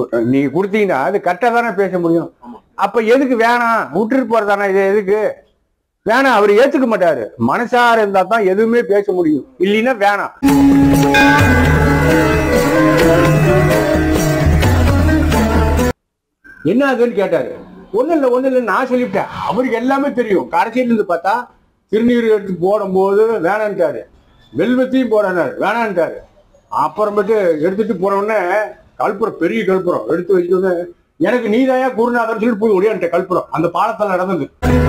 நீ கொடுத்தீங்கன்னா அது கரெக்டா தானே பேச முடியும் ஆமா. அப்ப எதுக்கு வேணாம் விட்டுட்டு போறதானே இது எதுக்கு வேணாம் அவர் ஏத்துக்க மாட்டாரு மனசார இருந்தா தான் எதுவுமே பேச முடியும் இல்லைன்னா வேணாம் என்ன ஆகுதுன்னு கேட்டாரு ஒண்ணு இல்ல ஒண்ணு இல்ல நான் சொல்லிவிட்டேன் அவருக்கு எல்லாமே தெரியும் கடைசியில இருந்து பார்த்தா திருநீர் எடுத்து போடும்போது வேணான்ட்டாரு வெல்வெத்தையும் போடானாரு வேணான்ட்டாரு அப்புறமேட்டு எடுத்துட்டு போன உடனே கல்புரம் பெரிய கல்புரம் எடுத்து வச்சோடனே எனக்கு நீதாயா குருநாதன் சொல்லிட்டு போய் ஒடியான்ட்ட கல்புரம் அந்த பாலத்தில் நடந்தது